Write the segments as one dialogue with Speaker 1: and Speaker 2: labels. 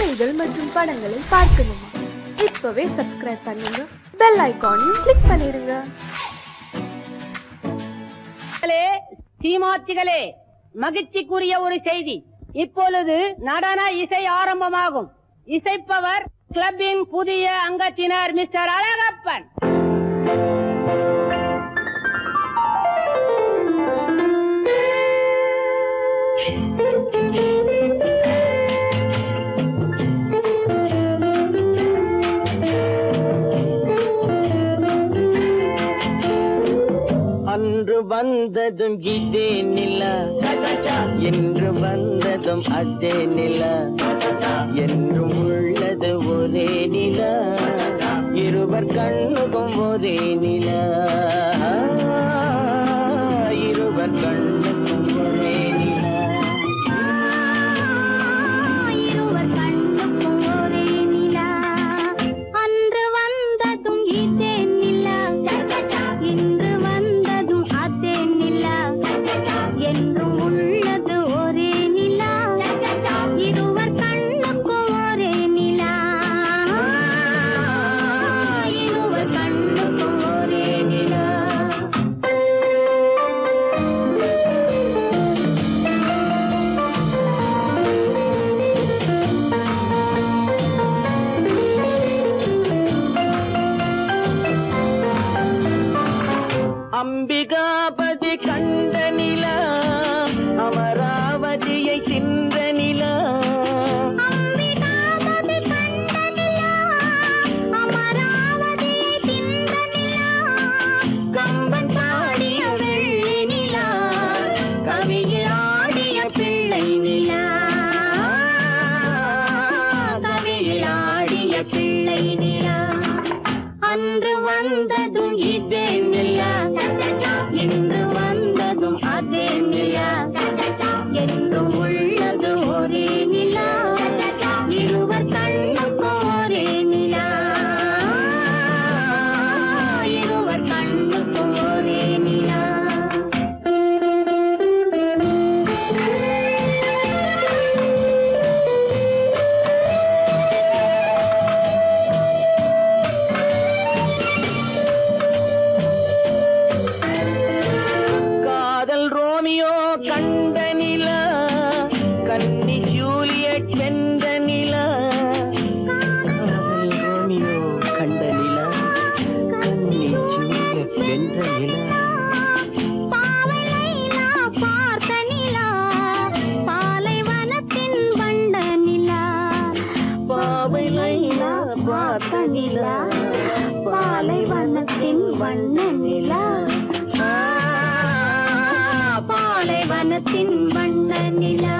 Speaker 1: பாடல்கள் மற்றும் படங்களை பார்க்கணுமா இப்பவே சப்ஸ்கிரைப் பண்ணுங்க பெல் ஐகானையும் கிளிக் பண்ணிருங்க
Speaker 2: மக்களே, சீமாத்திகளே மகிழ்ச்சிக்குரிய ஒரு செய்தி இப்பொழுது நடன இசை ஆரம்பமாகும் இசைப்பவர் கிளப்பின் புதிய அங்கத்தினர் மிஸ்டர் அழகப்பன்
Speaker 3: அன்று வந்ததும் இதே நில என்று வந்ததும் அதே நில என்றும் உள்ளது ஒரே நில இருவர் கண்ணுக்கும் ஒரே நில இருவர் கண்ணுக்கும் ஒரே நில
Speaker 4: இருவர் கண்ணுக்கும் ஒரே நிலா அன்று வந்ததும் இதே நிலா இன்று வந்ததும் அதே நிலா என்றும் உள்ளது ஒரே நிலா இருவர் கண்ணுக்கும் ஒரே நிலா இருவர் கண்ணுக்கும் ஒரே நிலா
Speaker 3: அம்பிகாபதி கண்ட நிலா அமராவதியை தின்ற நிலா
Speaker 4: அம்பிகாபதி கண்ட நிலா அமராவதியை தின்ற நிலா கம்பன் பாடிய வெள்ளி நிலா கவியில் ஆடிய பிள்ளை நிலா கவியில் ஆடிய பிள்ளை நிலா அன்று வந்ததும் இதே நிலா இன்று வந்ததும் அதே நிலா என்றும் உள்ளது ஒரே நிலா இருவர் கண்ணுக்கும் ஒரே நிலா இருவர் கண்ணுக்கும் ஒரே நிலா
Speaker 3: காதல் ரோமியோ கண்ட நிலா கன்னி ஜூலியட் வென்ற நிலா காதல் ரோமியோ கண்ட நிலா கன்னி ஜூலியட் வென்ற நிலா
Speaker 4: பாவை லைலா பார்த்த நிலா பாலைவனத்தின் வண்ட நிலா
Speaker 3: பாவை லைலா
Speaker 4: பார்த்த நிலா பாலைவனத்தின் வண்ண நிலா ஆ, பாலைவனத்தின் வண்ண நிலா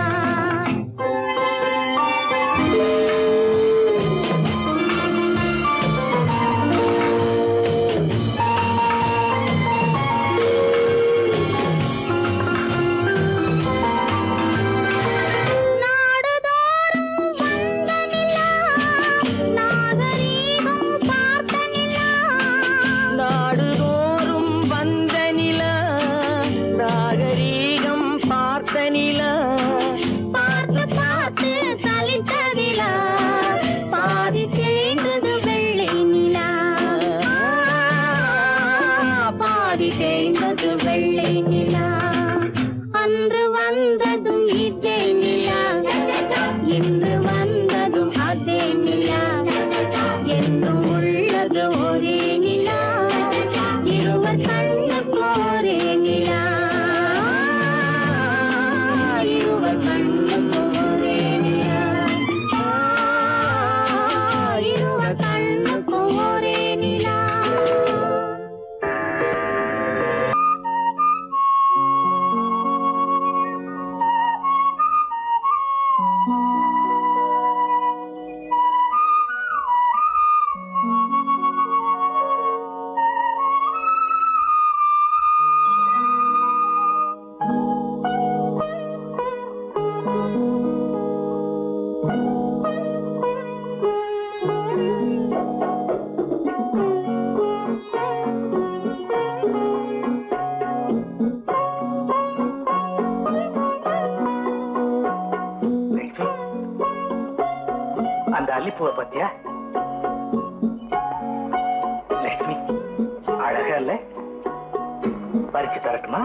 Speaker 4: நாடுதோறும் வந்த நிலா நாகரீகம் பார்த்த நிலா
Speaker 3: நாடுதோறும் வந்த நிலா நாகரீகம் பார்த்த
Speaker 5: அந்த அல்லிப்பூவை பத்தியா லட்சுமி அழகா இல்ல பறிச்சு தரட்டுமா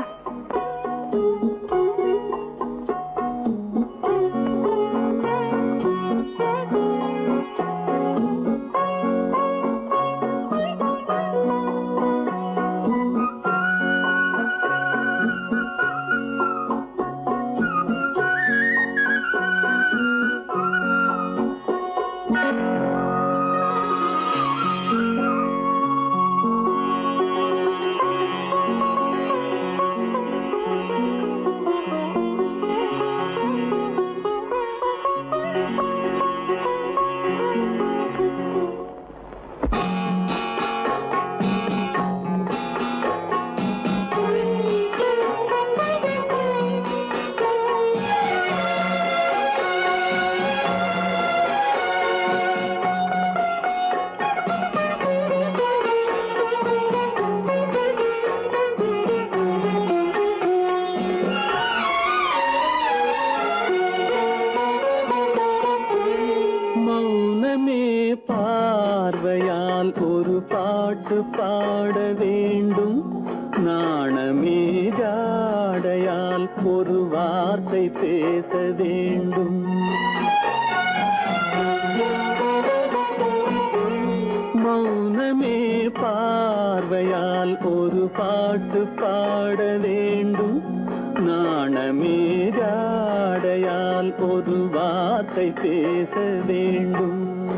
Speaker 3: மௌனமே பார்வையால் ஒரு பாட்டு பாட வேண்டும் நாணமே ஜாடையால் ஒரு வார்த்தை பேச வேண்டும் மௌனமே பார்வையால் ஒரு பாட்டு பாட வேண்டும் நாணமே ஜாடையால் ஒரு வார்த்தை பேச வேண்டும்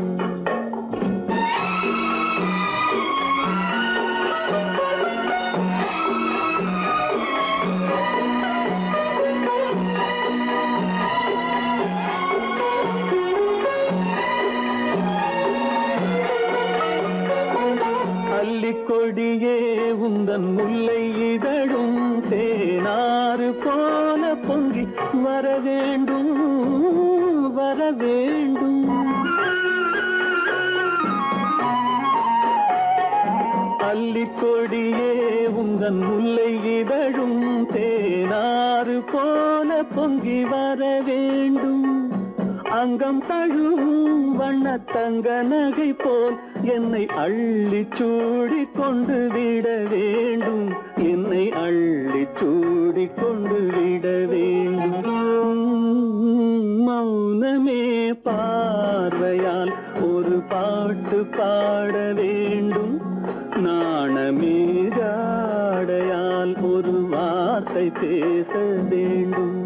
Speaker 3: அல்லிக்கொடியே உந்தன் முல்லை இதழும் தேனாறு போல பொங்கி வர வேண்டும் வர வேண்டும் அல்லிக்கொடியே உந்தன் முல்லை இதழும் தேனாறு போல பொங்கி வர வேண்டும் அங்கம் தழுவும் வண்ணத்தங்க நகை போல் என்னை அள்ளி சூடி கொண்டு விட வேண்டும் என்னை அள்ளி சூடி கொண்டு விட வேண்டும் மௌனமே பார்வையால் ஒரு பாட்டு பாட வேண்டும் நாணமே ஜாடையால் ஒரு வார்த்தை பேச வேண்டும்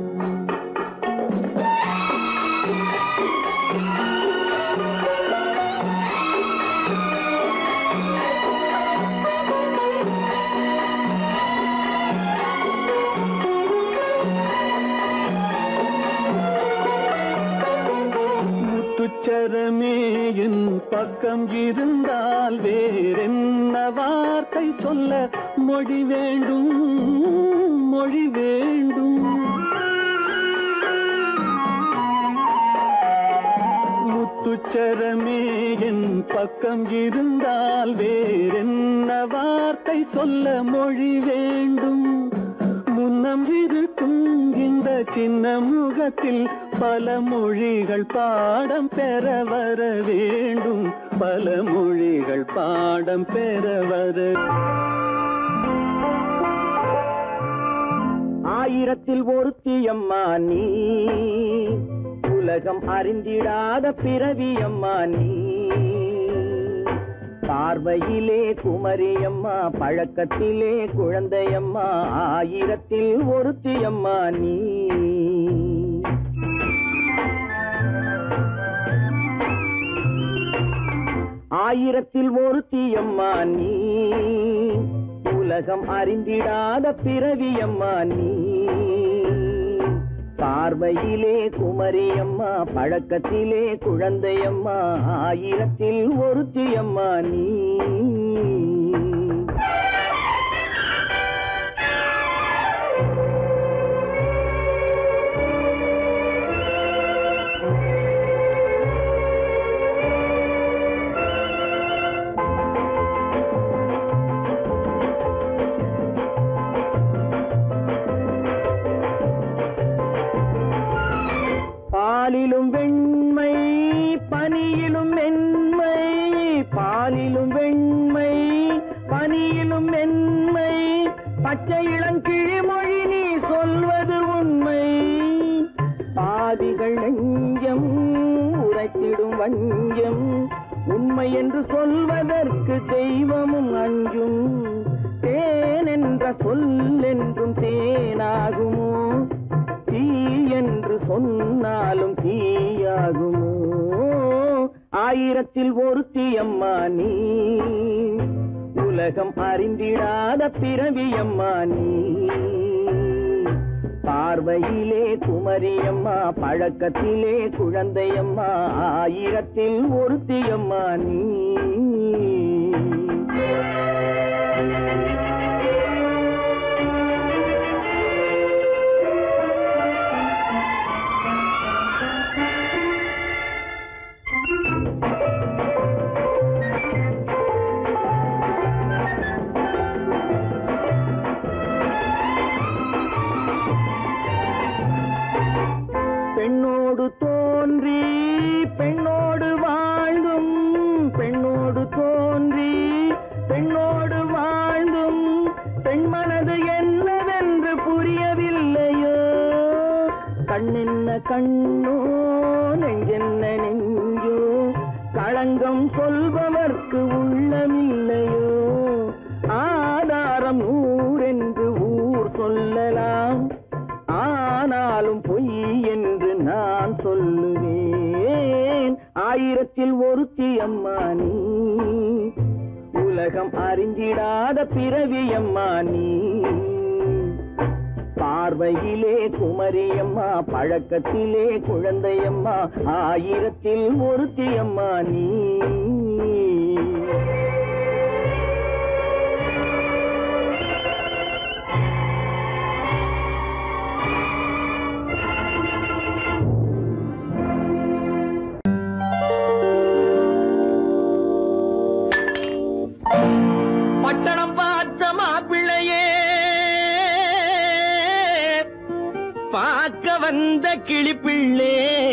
Speaker 3: முத்துச்சரமே என் பக்கம் இருந்தால் வேறென்ன வார்த்தை சொல்ல மொழி வேண்டும் மொழி வேண்டும் முத்துச்சரமே என் பக்கம் இருந்தால் வேறென்ன வார்த்தை சொல்ல மொழி வேண்டும் முன்னம் இருக்கும் இந்த சின்ன முகத்தில் பல மொழிகள் பாடம் பெற வர வேண்டும் பல மொழிகள் பாடம் பெற வர ஆயிரத்தில் ஒருத்தியம்மா நீ உலகம் அறிந்திடாத பிறவியம்மா நீ பார்வையிலே குமரியம்மா பழக்கத்திலே குழந்தையம்மா ஆயிரத்தில் ஒருத்தியம்மா நீ ஆயிரத்தில் ஒருத்தியம்மா நீ உலகம் அறிந்திடாத பிறவியம்மா நீ பார்வையிலே குமரியம்மா பழக்கத்திலே குழந்தையம்மா ஆயிரத்தில் ஒருத்தியம்மா நீ பாலிலும் வெண்மை பனி பனியிலும் மென்மை பாலிலும் வெண்மை பனியிலும் மென்மை பச்சை இளங்கிழிமொழி நீ சொல்வது உண்மை பாதிகள் நெஞ்சம் உரைத்திடும் வஞ்சம் உண்மை என்று சொல்வதற்கு தெய்வமும் அஞ்சும் தேன் என்ற சொல் என்றும் தேனாகுமோ தீ என்று சொன்னாலும் தீயாகுமோ ஆயிரத்தில் ஒருத்தி அம்மா நீ உலகம் அறிந்திடாத பிறவியம்மா நீ பார்வையிலே குமரியம்மா பழக்கத்திலே குழந்தையம்மா ஆயிரத்தில் ஒருத்தியம்மா நீ பெண்ணோடு தோன்றி பெண்ணோடு வாழ்ந்தும் பெண்ணோடு தோன்றி பெண்ணோடு வாழ்ந்தும் பெண் மனது என்னவென்று புரியவில்லையோ கண்ணென்ன கண்ணோ நெஞ்சென்ன நெஞ்சோ களங்கம் சொல்பவர்க்கு உள்ளமில்லையோ ஆதாரம் நூறென்று ஊர் சொல்லலாம் ஆனாலும் பொய் என்று நான் சொல்லுவேன் ஆயிரத்தில் ஒருத்தி அம்மா நீ உலகம் அறிந்திடாத பிறவி அம்மா நீ பார்வையிலே குமரியம்மா பழக்கத்திலே குழந்தையம்மா ஆயிரத்தில் ஒருத்தி அம்மா நீ பட்டணம் பார்த்த மாப்பிள்ளையே பார்க்க வந்த கிளிப்பிள்ளே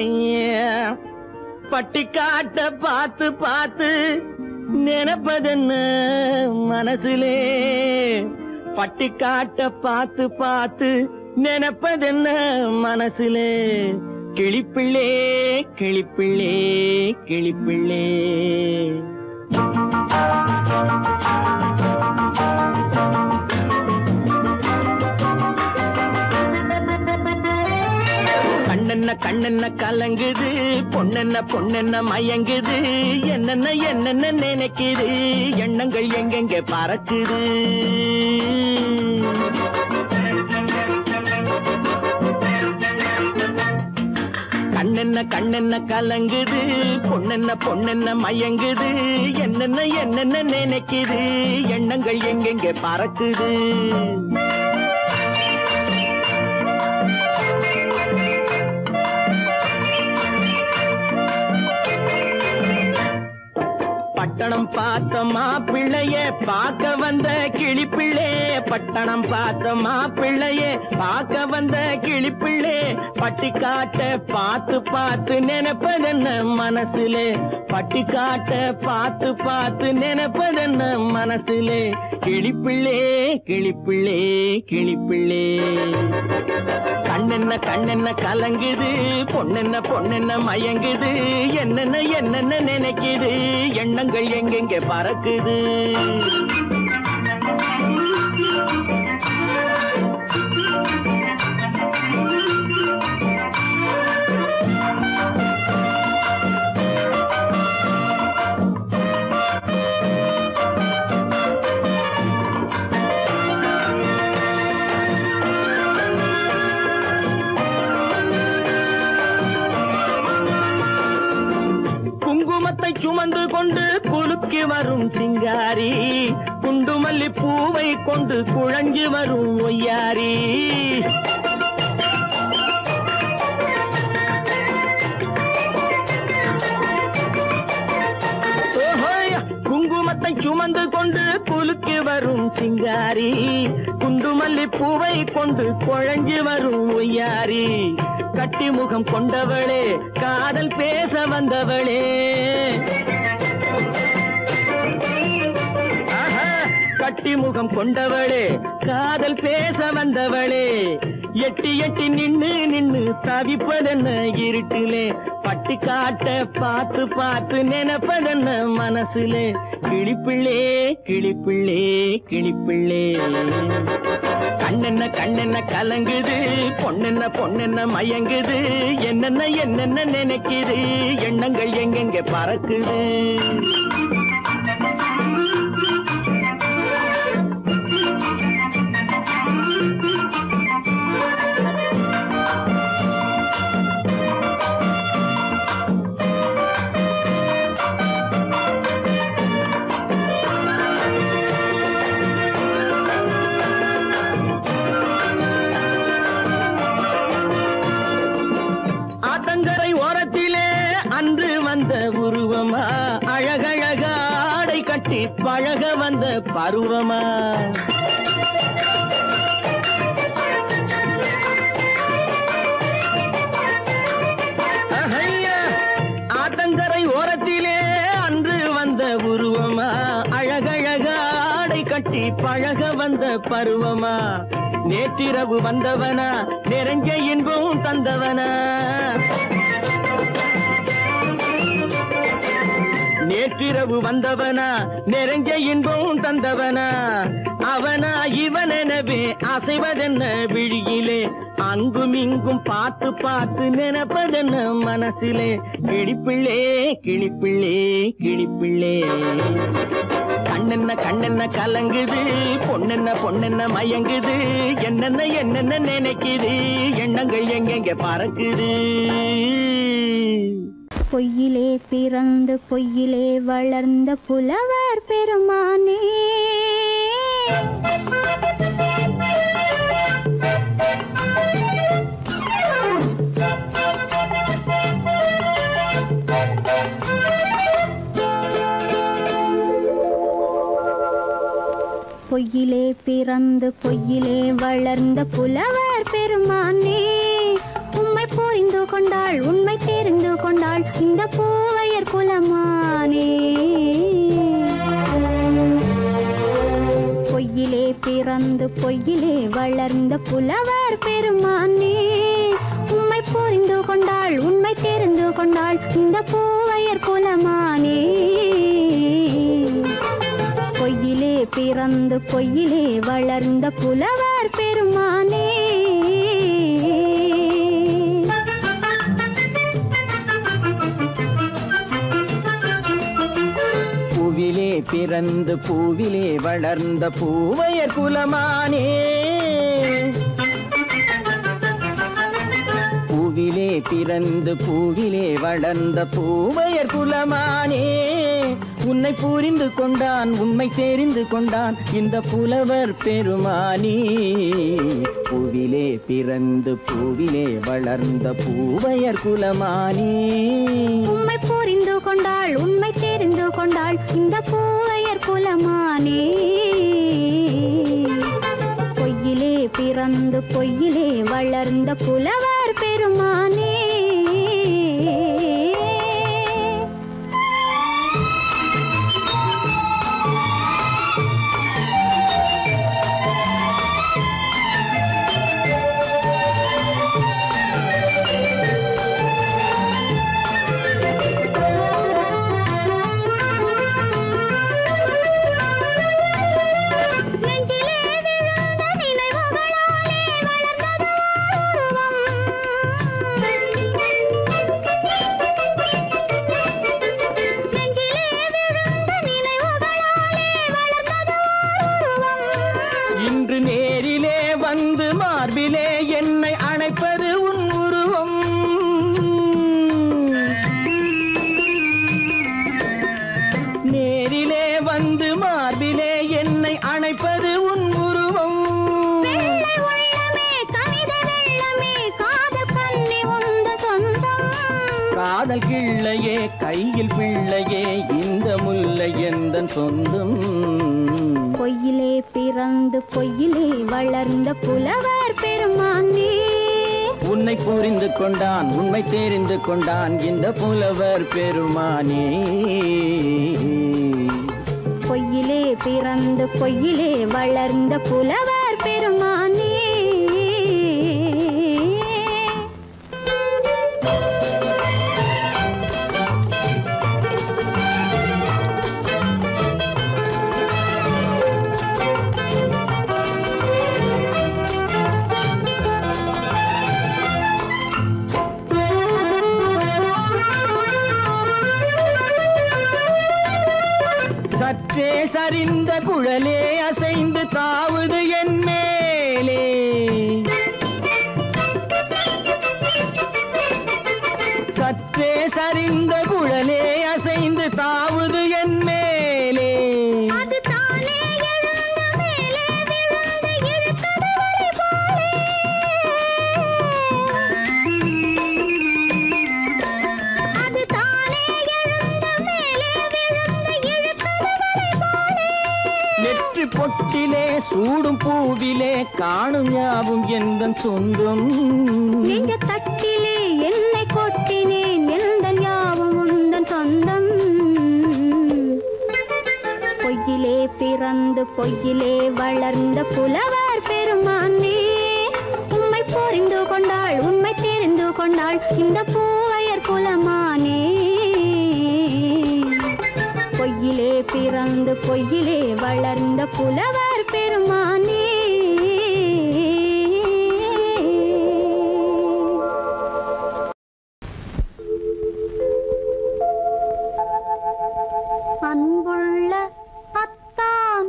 Speaker 3: பட்டிக்காட்ட பார்த்து பார்த்து நினைப்பதென்ன மனசுலே பட்டிக்காட்ட பார்த்து பார்த்து நினைப்பதென்ன மனசுலே கிளிப்பிள்ளே கிளிப்பிள்ளே கிளிப்பிள்ளே கண்ணென்ன கண்ணென்ன கலங்குது பொண்ணென்ன பொண்ணென்ன மயங்குது என்னென்ன என்னென்ன நினைக்குது எண்ணங்கள் எங்கெங்க பறக்குது கண்ணென்ன கண்ணென்ன கலங்குது பொண்ணென்ன பொண்ணென்ன மயங்குது என்னென்ன என்னென்ன நினைக்குது எண்ணங்கள் எங்கெங்க பறக்குது பட்டணம் பார்த்த மாப்பிள்ளைய பார்க்க வந்த கிளிப்பிள்ளே பட்டணம் பார்த்த மாப்பிள்ளைய பார்க்க வந்த கிளிப்பிள்ளே பட்டிக்காட்ட பார்த்து பார்த்து நினைப்பதென்ன மனசுலே பட்டிக்காட்ட பார்த்து பார்த்து நினைப்பதென்ன மனசுலே கிளிப்பிள்ளே கிளிப்பிள்ளே கிளிப்பிள்ளே கண்ணென்ன கண்ணென்ன கலங்குது பொண்ணென்ன பொண்ணென்ன மயங்குது என்னென்ன என்னென்ன நினைக்குது எண்ணங்கள் எங்கெங்க பறக்குது குங்குமத்தை சுமந்து கொண்டு குலுக்கி வரும் சிங்காரி குண்டுமல்லி பூவை கொண்டு குழஞ்சி வரும் ஒய்யாரி ஓஹோய், குங்குமத்தை சுமந்து கொண்டு குலுக்கி வரும் சிங்காரி குண்டுமல்லி பூவை கொண்டு குழஞ்சு வரும் ஒய்யாரி கட்டி முகம் கொண்டவளே காதல் பேச வந்தவளே ஆஹா, கட்டி முகம் கொண்டவளே காதல் பேச வந்தவளே எட்டி எட்டி நின்னு நின்னு தவிப்பதென்ன இருட்டிலே பட்டி காட்ட பார்த்து பார்த்து நினைப்பதென்ன மனசுலே கிளிப்பிள்ளே கிளிப்பிள்ளே கிளிப்பிள்ளே கண்ணென்ன கண்ணென்ன கலங்குது பொண்ணென்ன பொண்ணென்ன மயங்குது என்னென்ன என்னென்ன நினைக்குது எண்ணங்கள் எங்கெங்க பறக்குது ஆத்தங்கரை ஓரத்திலே அன்று வந்த உருவமா அழகழக ஆடை கட்டி பழக வந்த பருவமா அஹையா, ஆத்தங்கரை ஓரத்திலே அன்று வந்த உருவமா அழகழக ஆடை கட்டி பழக வந்த பருவமா நேற்றிரவு வந்தவனா நெருங்க இன்பம் தந்தவனா நேற்றிரவு வந்தவனா நெருங்க இன்பம் தந்தவனா அவனா இவனெனவே அசைவதென்ன விழியிலே அங்கும் இங்கும் பார்த்து பார்த்து நினைப்பதென்ன மனசிலே கிளிப்பிள்ளே கிளிப்பிள்ளே கிளிப்பிள்ளே கண்ணென்ன கண்ணென்ன கலங்குது பொண்ணென்ன பொண்ணென்ன மயங்குது என்னென்ன என்னென்ன நினைக்குது எண்ணங்கள் எங்கெங்க பறக்குது
Speaker 4: பொய்யிலே பிறந்து பொய்யிலே வளர்ந்த புலவர் பெருமானே பொய்யிலே பிறந்து பொய்யிலே வளர்ந்த புலவர் பெருமானே உம்மை புரிந்து கொண்டாள் உண்மை தெரிந்து கொண்டாள் இந்த பூவையர் குலமானே பொய்யிலே பிறந்து பொய்யிலே வளர்ந்த புலவர் பெருமானே உம்மை புரிந்து கொண்டாள் உண்மை தெரிந்து கொண்டாள் இந்த பூவையர் குலமானே பொய்யிலே பிறந்து பொய்யிலே வளர்ந்த புலவர் பெருமானே
Speaker 3: பூவிலே பிறந்து பூவிலே வளர்ந்த பூவையர் குலமானே பூவிலே பிறந்து பூவிலே வளர்ந்த பூவையர் குலமானே உன்னை புரிந்து கொண்டான் உண்மை தெரிந்து கொண்டான் இந்த புலவர் பெருமானே பூவிலே பிறந்து பூவிலே வளர்ந்த பூவையர் குலமானே
Speaker 4: உம்மை புரிந்து கொண்டாள் உண்மை தெரிந்து கொண்டாள் இந்த பூவையர் குலமானே பொய்யிலே பிறந்து பொய்யிலே வளர்ந்த புலவர் பெருமானே நெஞ்சிலே விழுந்த நினைவுகளாலே வளர்ந்தது உருவம்
Speaker 3: கையில் பிள்ளையே இந்த முல்லை எந்தன் சொந்தம்
Speaker 4: பொய்யிலே பிறந்து பொய்யிலே வளர்ந்த புலவர் பெருமானே
Speaker 3: உன்னை புரிந்து கொண்டான் உண்மை தெரிந்து கொண்டான் இந்த புலவர் பெருமானே
Speaker 4: பொய்யிலே பிறந்து பொய்யிலே வளர்ந்த புலவர் பெருமானே
Speaker 3: சற்றே சரிந்த குழலே அசைந்து தாவுது என் மேலே சற்றே சரிந்த குழலே அசைந்து தாவுது என் மேலே
Speaker 4: அது தானே எழுந்த மேலே விழுந்து இழுத்தது வழி போலே. அது தானே எழுந்த மேலே விழுந்து இழுத்தது வழி போலே.
Speaker 3: நெற்றி பொட்டிலே சூடும் பூவிலே காணும் யாவும் எந்தன் சொந்தம்
Speaker 4: நெஞ்ச தட்டிலே என்னை கொட்டினேன் எந்தன் யாவும் உந்தன் சொந்தம் பொய்யிலே பிறந்து பொய்யிலே வளர்ந்த புலவர் பெருமானே உம்மை புரிந்து கொண்டாள் உண்மை தெரிந்து கொண்டாள் இந்த பூவையர் குலமானே பொய்யிலே பிறந்து பொய்யிலே வளர்ந்த புலவர் பெருமானே அன்புள்ள அத்தான்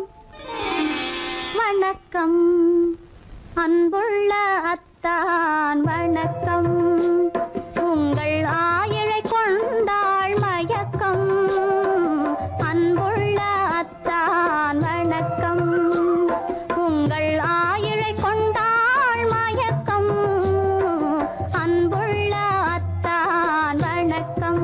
Speaker 4: வணக்கம் அன்புள்ள அத்தான் வணக்கம் உங்கள் ஆயிழை கொண்டாள் மயக்கம் அன்புள்ள அத்தான் வணக்கம் உங்கள் ஆயிழை கொண்டாள் மயக்கம் அன்புள்ள அத்தான் வணக்கம்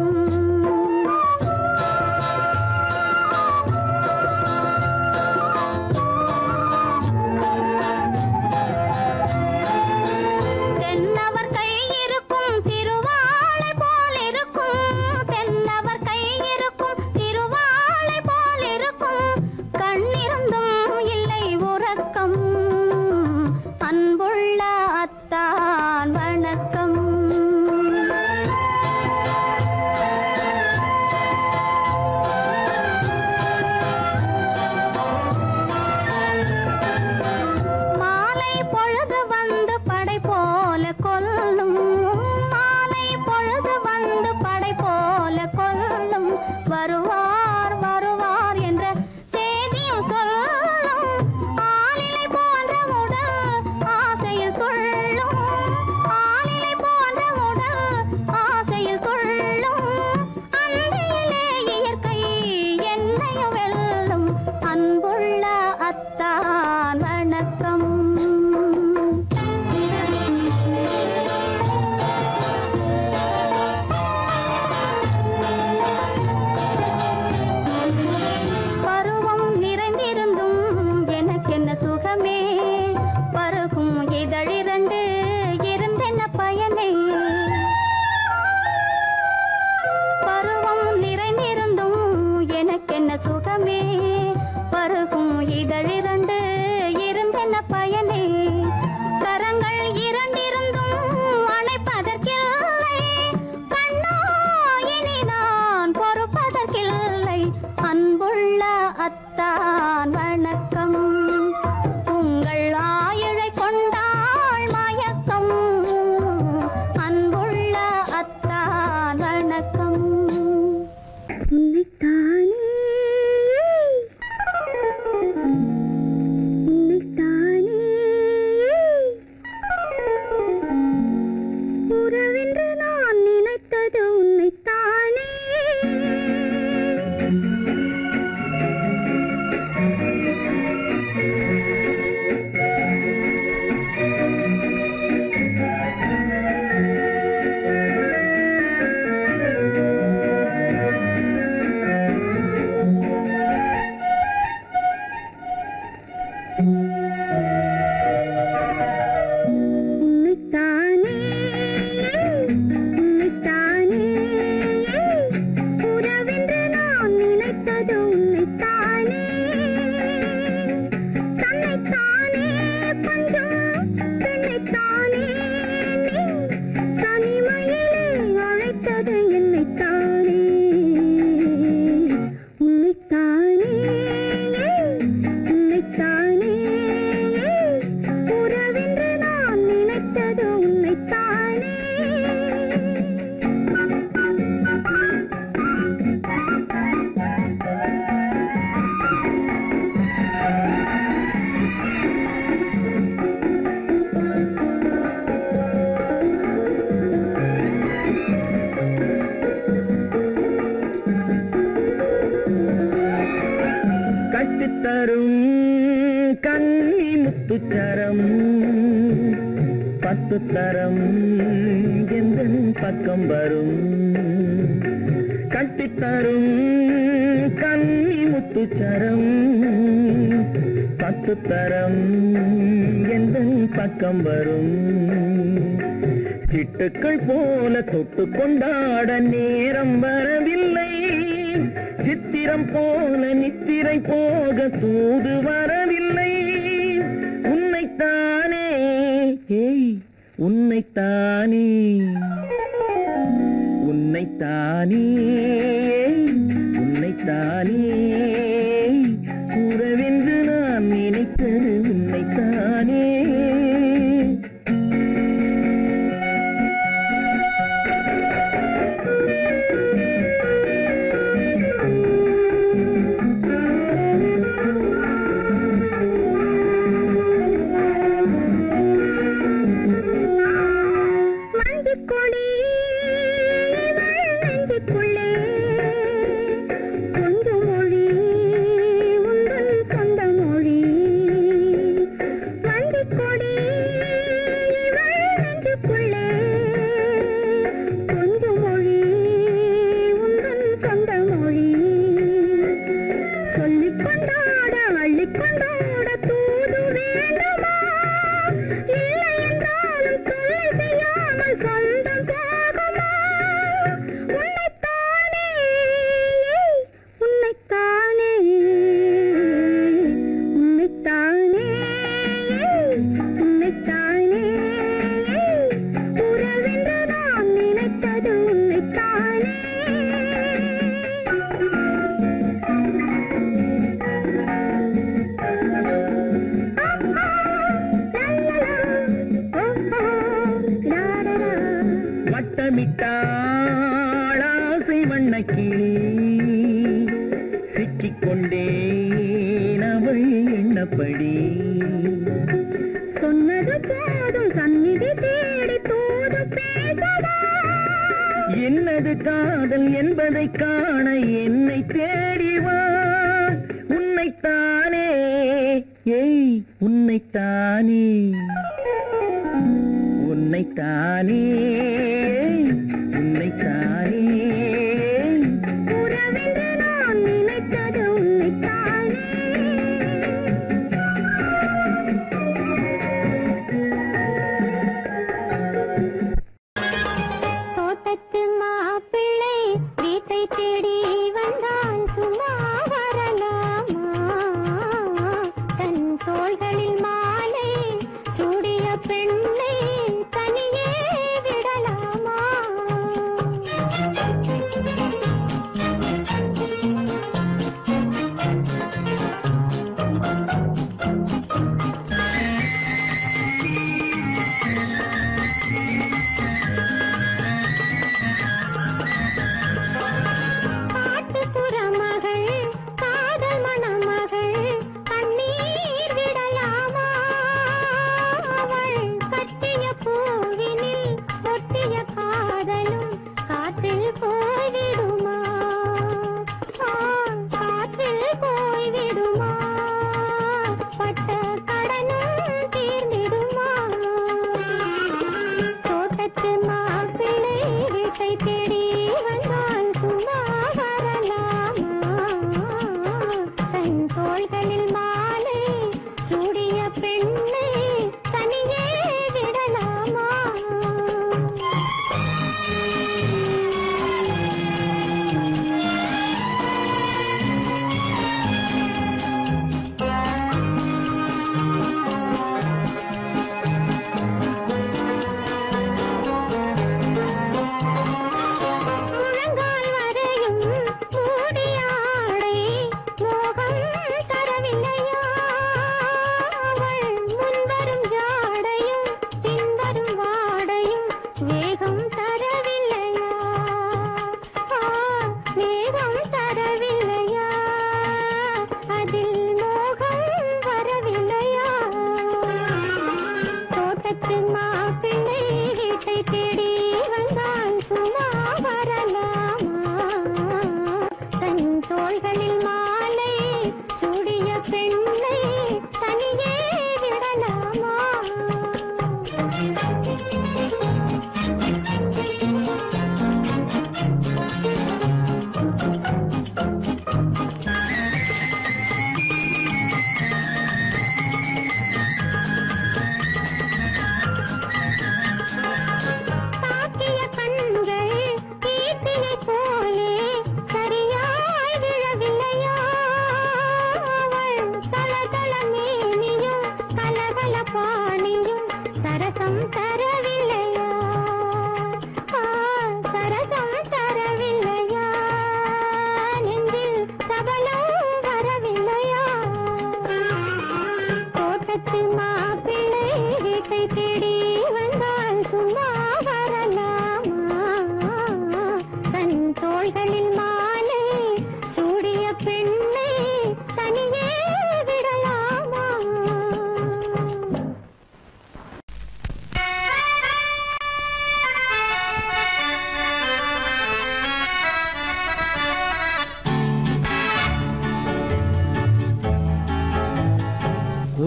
Speaker 4: தென்னவர் கை இருக்கும் திருவாளை போல் இருக்கும் தென்னவர் கை இருக்கும் திருவாளை போல் இருக்கும் கண்ணிருந்தும் இல்லை உறக்கம் அன்புள்ள அத்தான் வணக்கம் மாலை பொழுது வந்து படை போல கொல்லும் மாலை பொழுது வந்து படை போல கொல்லும் வருவார் வருவார் என்ற செய்தியும் சொல்லும் ஆளிலை போன்ற உடல் ஆசையில் துள்ளும் ஆளிலை போன்ற உடல் ஆசையில் துள்ளும் அன்பிலே இயற்கை என்னையும் வெல்லும் அன்புள்ள அத்தான் வணக்கம் பருவம் நிறைந்திருந்தும் எனக்கென்ன சுகமே பருகும் இதழிரண்டு இருந்தென்ன பயனே பருவம் நிறைந்திருந்தும் எனக்கென்ன சுகமே பருகும் இதழிரண்டு இருந்தென்ன பயனே கரங்கள் இரண்டிருந்தும் அணைப்பதற்கில்லை கண்ணா இனி நான் பொறுப்பதற்கில்லை அன்புள்ள அத்தான் வணக்கம் உங்கள் ஆயிழை கொண்டாள் மயக்கம் அன்புள்ள அத்தான் வணக்கம் உன்னைத்தானே உன்னைத்தானே உறவென்று நான் நினைத்தது உன்னைத்தானே
Speaker 3: முத்துச்சரம் பத்து தரம் எந்த பக்கம் வரும் கட்டித்தரும் கன்னி முத்துச்சரம் பத்து தரம் எந்த பக்கம் வரும் சிட்டுக்கள் போல தொட்டு கொண்டாட நேரம் வரவில்லை சித்திரம் போல நித்திரை போக தூது வரவில்லை உன்னைத்தானே ஏய் உன்னைத்தானே உன்னைத்தானே உன்னைத்தானே உறவென்று நான் நினைத்தது உன்னைத்தானே
Speaker 4: மஞ்சக்கொடி நெஞ்சுக்குள்ளே கொஞ்சம் மொழி உங்கள் சொந்த மொழி மஞ்சக்கொடி நெஞ்சுக்குள்ளே கொஞ்சம் மொழி உங்கள் சொந்த மொழி சொல்லிக் கொண்டாட அள்ளிக் கொண்டாட தூது வேண்டுமா இல்லை என்றாலும் தொல்லை செய்யாமல் சொந்தம் போகுமா உன்னைத்தானே உன்னைத்தானே உன்னைத்தானே உன்னைத்தானே உறவென்று நான் நினைத்தது உன்னைத்தானே
Speaker 3: வட்டமிட்டாளாசை வண்ணக்கிளி சிக்கிக்கொண்டேன் அவள் எண்ணப்படி
Speaker 4: சொன்னது போதும் சந்நிதி தேடி தூது பேசவா
Speaker 3: என்னது காதல் என்பதை காண என்னை தேடி வா உன்னைத்தானே ஏய் உன்னைத்தானே உன்னைத்தானே உன்னைத்தானே
Speaker 4: உறவென்று நான் நினைத்தது உன்னைத்தானே தோட்டத்து மாப்பிள்ளை வீட்டை தேடி வந்தான் சும்மா வரலாமா தன் தோள்களில் மாலை சூடிய பெண்ணை தனியே விடலாமா காட்டுப்புற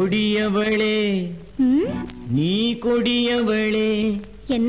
Speaker 3: கொடியவளே
Speaker 4: ம்,
Speaker 3: நீ கொடியவளே
Speaker 4: என்ன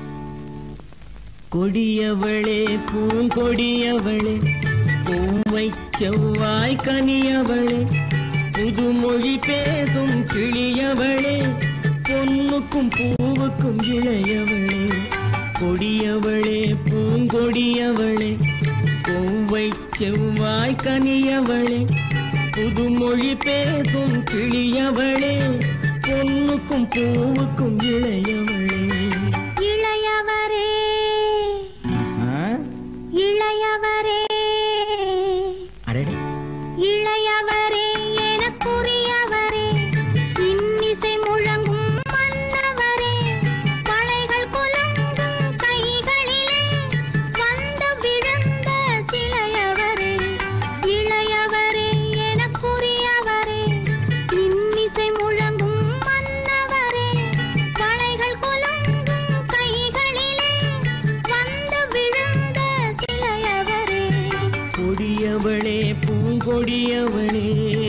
Speaker 3: கொடியவளே பூங்கொடியவளே பூவை செவ்வாய் கனியவளே புதுமொழி பேசும் கிளியவளே பொன்னுக்கும் பூவுக்கும் இளையவளே கொடியவளே பூங்கொடியவளே பூவை செவ்வாய் கனியவளே புதுமொழி பேசும் கிளியவளே பொன்னுக்கும் பூவுக்கும் இளையவளே
Speaker 4: இளையவரே
Speaker 3: ஆ?
Speaker 4: இளையவரே
Speaker 3: அடடே
Speaker 4: இளையவரே எனக்குரியவரே இன்னிசை முழங்கும் மன்னவரே களைகள் குலங்கும் கைகளிலே வந்து விழுந்த சிலையவரே இளையவரே எனக்குரியவரே இன்னிசை முழங்கும் மன்னவரே களைகள் குலங்கும் கைகளிலே வந்து விழுந்த சிலையவரே
Speaker 3: கொடியவளே பூங்கொடியவளே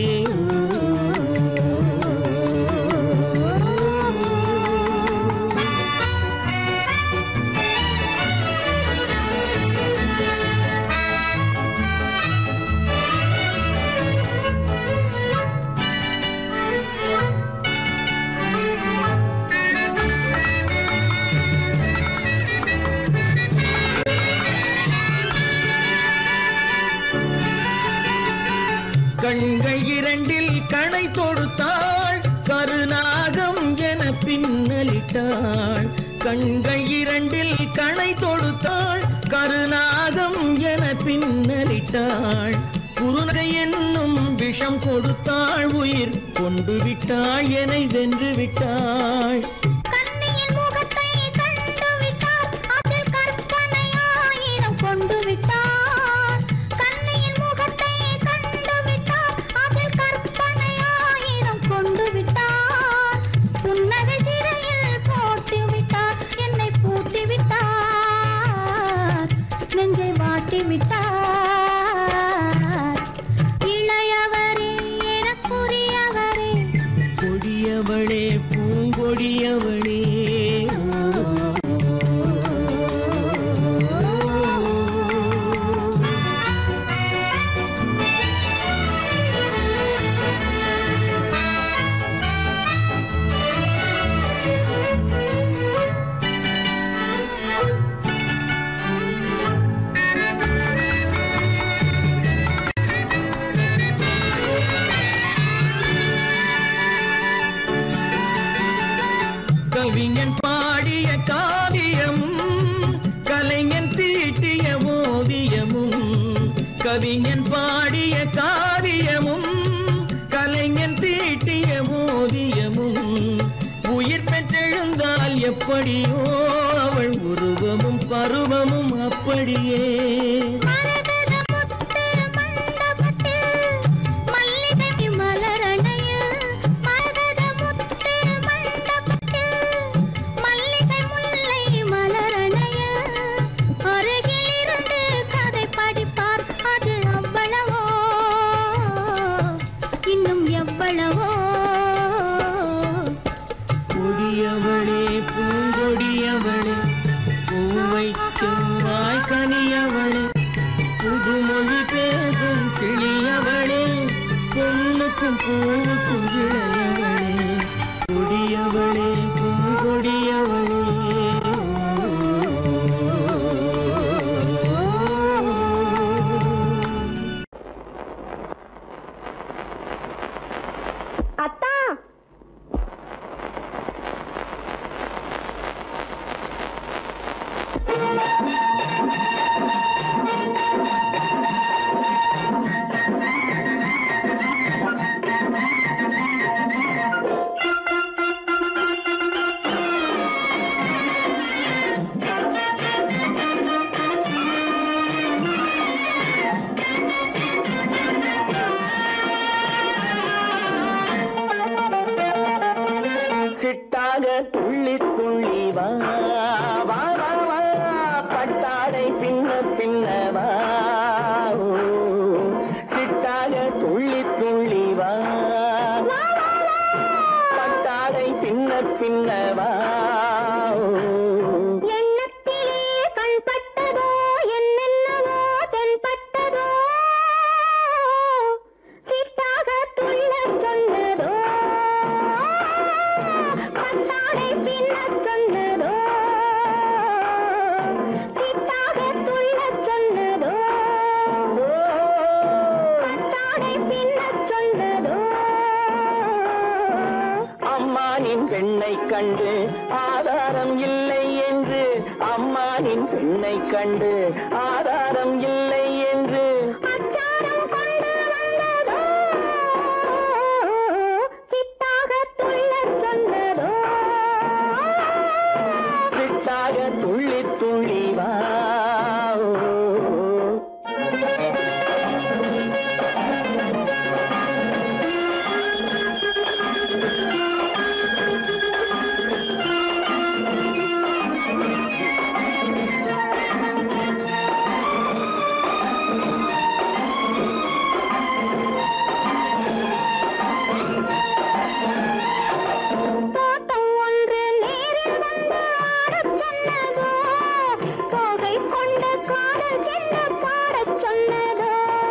Speaker 3: கண்கள் இரண்டில் கணை தொடுத்தாள் கருநாகம் என பின்னலிட்டாள் கண்கள் இரண்டில் கணை தொடுத்தாள் கருநாகம் என பின்னலிட்டாள் குருநகை என்னும் விஷம் கொடுத்தாள் உயிர் கொண்டு விட்டாள் என்னை வென்று விட்டாள்
Speaker 4: கண்ணியின் முகத்தை கண்டு விட்டார் அதில் கற்பனை ஆயிரம் கொண்டு விட்டார் கண்ணியின் முகத்தை கண்டு விட்டார் அதில் கற்பனை ஆயிரம் கொண்டு விட்டார் புன்னகை சிறையில் போட்டு விட்டார் என்னை பூட்டி விட்டார் நெஞ்சை வாட்டி விட்டார் இளையவரே எனக்குரியவரே
Speaker 3: கொடியவளே பூங்கொடியவளே கவிஞன் பாடிய காவியமும் கலைஞன் தீட்டிய ஓவியமும் கவிஞன் பாடிய காவியமும் கலைஞன் தீட்டிய ஓவியமும் உயிர் பெற்றெழுந்தால் எப்படியோ அவள் உருவமும் பருவமும் அப்படியே
Speaker 4: மரகத முத்து மண்டபத்தில் மல்லிகை மலரணையில் மரகத முத்து மண்டபத்தில் மல்லிகை முல்லை மலரணையில் அருகில் இருந்து கதை படிப்பார் அது அவ்வளவோ இன்னும் எவ்வளவோ
Speaker 3: கொடியவளே பூங்கொடியவளே பூவை செவ்வாய் கனியவளே புதுமொழி பேசும் கிளியவளே பொண்ணுக்கும் பூவுக்கும் இளையவளே கொடியவளே பூங்கொடியவளே
Speaker 4: அத்தா
Speaker 3: சிட்டாக துள்ளி துள்ளி வா வா வா வா பட்டாடை பின்ன பின்ன வா ஓ, சிட்டாக துள்ளி துள்ளி வா பின்னவா
Speaker 4: எண்ணத்திலே கண்பட்டதோ என்னென்னவோ தென்பட்டதோ சிட்டாக துள்ளச் சொன்னதோ கண்டாடை பின்னச் சொன்னதோ சிட்டாக துள்ளச் சொன்னதோ கண்டாடை பின்னச் சொன்னதோ
Speaker 3: அம்மானின் பெண்ணை கண்டு ஆதாரம் இல்லை என்று அம்மானின் பெண்ணை கண்டு ஆதாரம் இல்லை என்று
Speaker 4: அச்சாரம் கொண்டு வந்ததோ சித்தாக துள்ளச் சொன்னதோ
Speaker 3: சிட்டாக துள்ளி துள்ளி வா
Speaker 4: தோட்டம் ஒன்று நேரில் வந்து ஆடச் சொன்னதோ தோகை கொண்ட காதல் என்ன பாடச் சொன்னதோ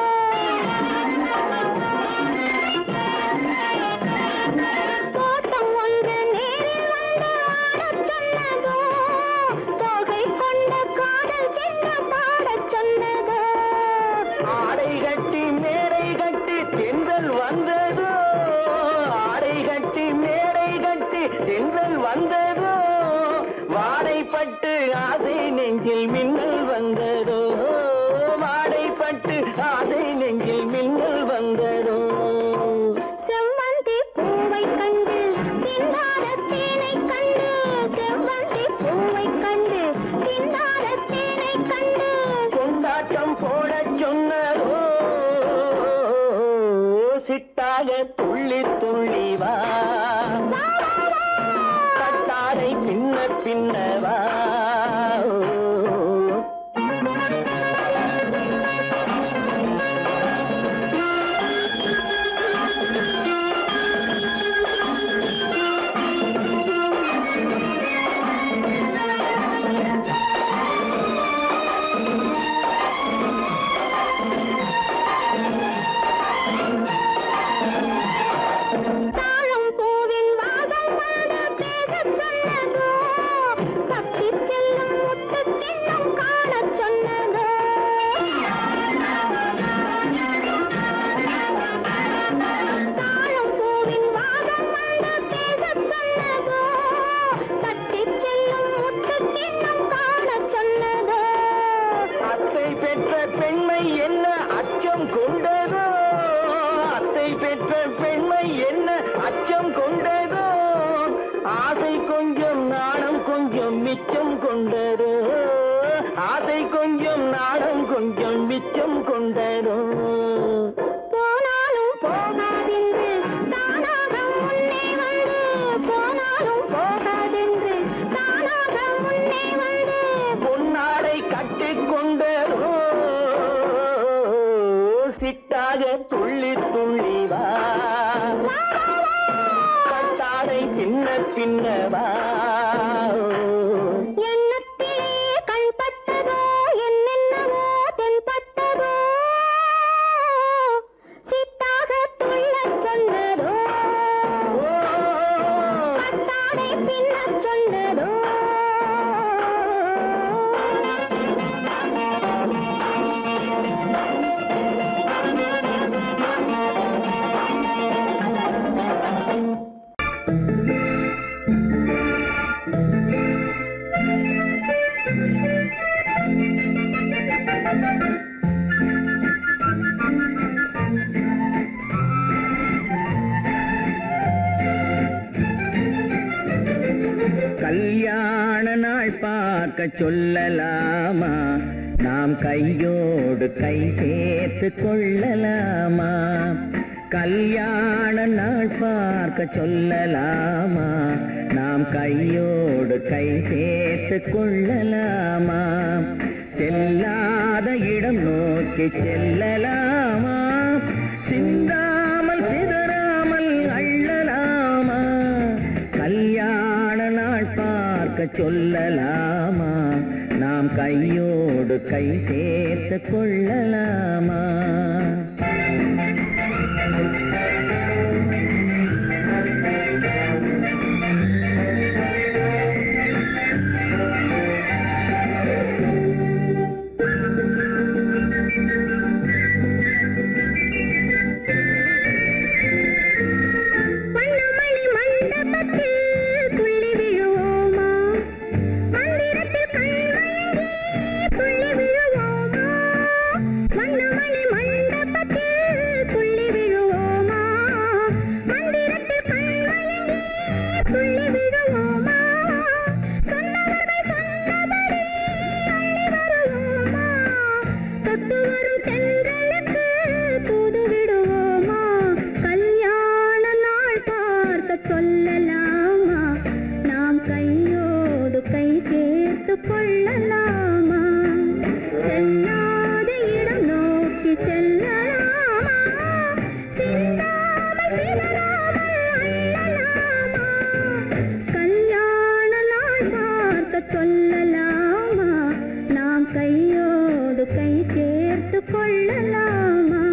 Speaker 4: தோட்டம் ஒன்று நேரில் வந்து ஆடச் சொன்னதோ தோகை கொண்ட காதல் என்ன பாடச் சொன்னதோ
Speaker 3: ஆடை கட்டி மேடை கட்டி தென்றல் வந்ததோ ஆடை கட்டி மேடை கட்டி தென்றல் வந்ததோ வாடைப்பட்டு ஆசை நெஞ்சில் மின்னல் வந்ததோ வாடைப்பட்டு ஆசை நெஞ்சில் மின்னல் வந்ததோ
Speaker 4: செவ்வந்தி பூவை கண்டு திண்டார தேனை கண்டு செவ்வந்தி பூவை கண்டு திண்டார தேனை கண்டு
Speaker 3: கொண்டாட்டம் போடச் சொன்னதோ சிட்டாக துள்ளி துள்ளி வா கட்டாரை பின்ன பின்னவா
Speaker 4: தாழம் பூவின் வாசம் வந்து பேசச் சொன்னதோ தப்பிச் செல்லும் முத்துக் கிண்ணம் காணச் சொன்னதோ தாழம் பூவின் வாசம் வந்து பேசச் சொன்னதோ தப்பிச் செல்லும் முத்துக் கிண்ணம் காணச் சொன்னதோ
Speaker 3: அத்தை பெற்ற பெண்மை என்ன அச்சம் கொண்டதோ அத்தை பெற்ற பெண்மை என்ன அச்சம் கொண்டதோ ஆசை கொஞ்சம் நாணம் கொஞ்சம் மிச்சம் கொண்டதோ ஆசை கொஞ்சம் நாணம் கொஞ்சம் மிச்சம் கொண்டதோ
Speaker 4: போனாலும் போகாதென்று தானாக முன்னே வந்து போனாலும் போகாதென்று தானாக முன்னே வந்து
Speaker 3: பொன்னாடை கட்டிக் கொண்டதோ சிட்டாக துள்ளி துள்ளி வா கட்டாடை பின்ன பின்னவா
Speaker 4: எண்ணத்திலே கண்பட்டதோ என்னென்னவோ தென்பட்டதோ சித்தாக துள்ளச் சொன்னதோ கட்டாடை பின்னச் சொன்னதோ
Speaker 3: கல்யாண நாள் பார்க்க சொல்லலாமா நாம் கையோடு கை சேர்த்து கொள்ளலாமா கல்யாண நாள் பார்க்க சொல்லலாமா நாம் கையோடு கை சேர்த்து கொள்ளலாமா செல்லாத இடம் நோக்கி செல்லலாமா சிந்தாமல் சிதறாமல் அள்ளலாமா கல்யாண சொல்லலாமா நாம் கையோடு கை சேர்த்து கொள்ளலாமா
Speaker 4: வண்ணமணி மண்டபத்தில் துள்ளி விழுவோமா மந்திரத்தில் கண்மயங்கி துள்ளி விழுவோமா வண்ணமணி மண்டபத்தில் துள்ளி விழுவோமா மந்திரத்தில் கண்மயங்கி துள்ளி விழுவோமா சொன்னவர்கள் சொன்னபடி அள்ளி வருவோமா தொட்டு வரும் தென்றலுக்கு தூது விடுவோமா கல்யாண நாள் பார்க்க சொல்லலாமா நாம் கையோடு கை சேர்த்து கொள்ளலாமா செல்லாத இடம் நோக்கி செல்லலாமா சிந்தாமல் சிதறாமல் அள்ளலாமா கல்யாண நாள் பார்க்க சொல்லலாமா நாம் கையோடு கை சேர்த்து கொள்ளலாமா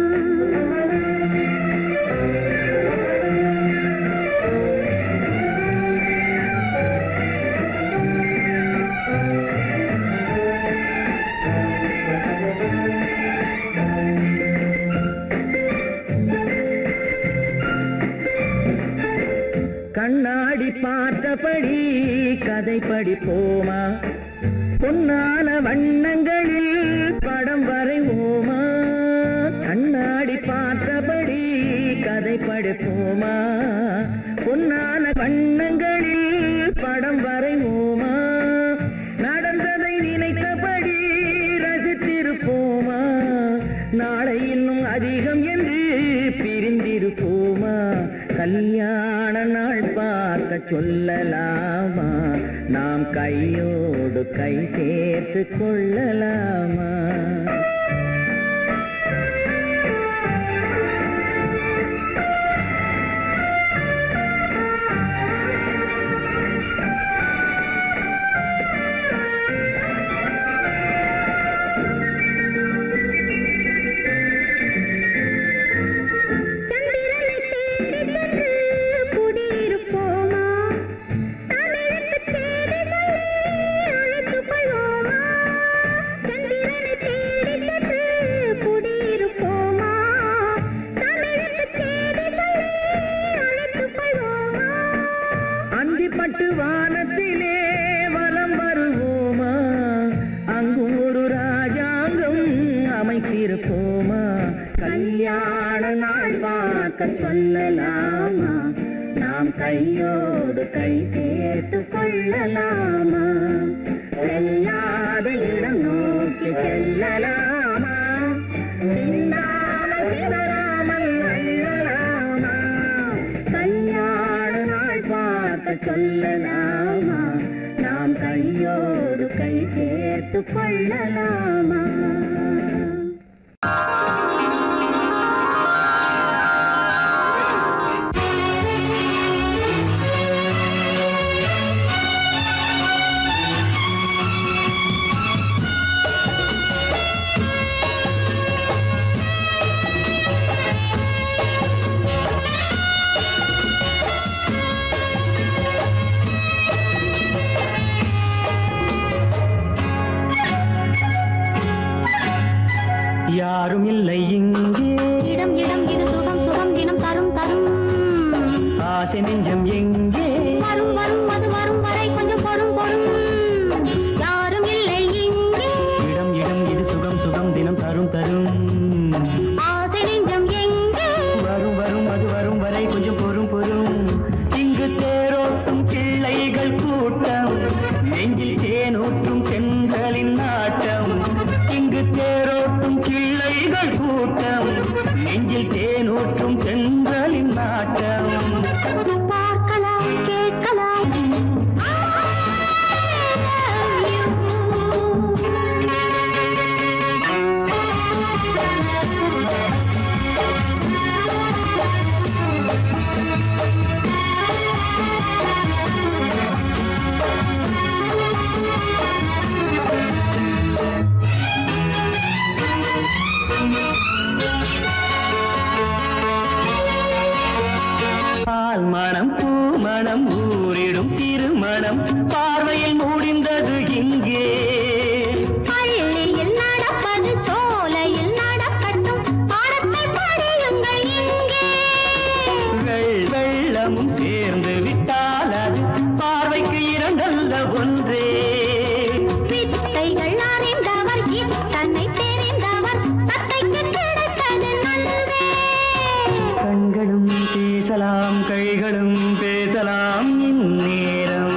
Speaker 3: கண்ணாடி பார்த்தபடி கதை படிப்போமா பொன்னான வண்ணங்களில் படம் வரைவோமா கண்ணாடி பார்த்தபடி கதை படிப்போமா பொன்னான வண்ணங்களில் படம் வரைவோமா நடந்ததை நினைத்தபடி ரசித்திருப்போமா நாளை இன்னும் அதிகம் என்று பிரிந்திருப்போமா கல்யாண நாள் பார்க்க சொல்லலாமா நாம் கையோடு கை சேர்த்து கொள்ளலாமா
Speaker 4: சந்திரனை தேடி சென்று குடியிருப்போமா தமிழுக்கு தேடி சொல்லி அழைத்துக் கொள்வோமா சந்திரனை தேடி சென்று குடியிருப்போமா தமிழுக்கு தேடி சொல்லி அழைத்துக் கொள்வோமா
Speaker 3: அந்திப்பட்டு வானத்திலே வலம் வருவோமா அங்கும் ஒரு ராஜாங்கம் அமைத்திருப்போமா கல்யாண நாள் பார்க்க சொல்லலாமா நாம் கையோடு கை சேர்த்து கொள்ளலாமா செல்லாத இடம் நோக்கி செல்லலாமா சிந்தாமல் சிதறாமல் அள்ளலாமா கல்யாண நாள் பார்க்க சொல்லலாமா நாம் கையோடு கை சேர்த்து கொள்ளலாமா யாரும் இல்லை இங்கே
Speaker 4: இடம் இடம் இது சுகம் சுகம் தினம் தரும் தரும்
Speaker 3: ஆசை நெஞ்சம் எங்கே
Speaker 4: வரும் வரும் அது வரும் வரை கொஞ்சம் பொறும் பொறும் யாரும் இல்லை இங்கே
Speaker 3: இடம் இடம் இது சுகம் சுகம் தினம் தரும் தரும்
Speaker 4: ஆசை நெஞ்சம் எங்கே
Speaker 3: வரும் வரும் அது வரும் வரை கொஞ்சம் பொறும் பொறும் இங்கு தேரோட்டும் பிள்ளைகள் கூட்டம் நெஞ்சில் தேனூற்றும் பெண்களின் நாட்டம் இங்கு தேரோட்டும் பிள்ளைகள் கூட்டம் நெஞ்சில் தேனூற்றும் பெண்களின் நாட்டம்
Speaker 4: பார்க்கலாம் கேட்கலாம்
Speaker 3: மனம் பூமணம் ஊரிடும் திருமணம் பார்வையில் முடிந்தது இங்கே
Speaker 4: பள்ளியில் நடப்பது சோலையில் நடக்கட்டும் பாடத்தை படியுங்கள் இங்கே
Speaker 3: வெள் வெள்ளமும் சேர்ந்து விட்டால் அது பார்வைக்கு இரண்டல்ல ஒன்றே
Speaker 4: வித்தைகள் அறிந்தவர் இத்தனை தெரிந்தவர் தத்தைக்கு கிடைத்தது நன்றே
Speaker 3: கண்களும் பேசலாம் கைகளும் பேசலாம் இந்நேரம்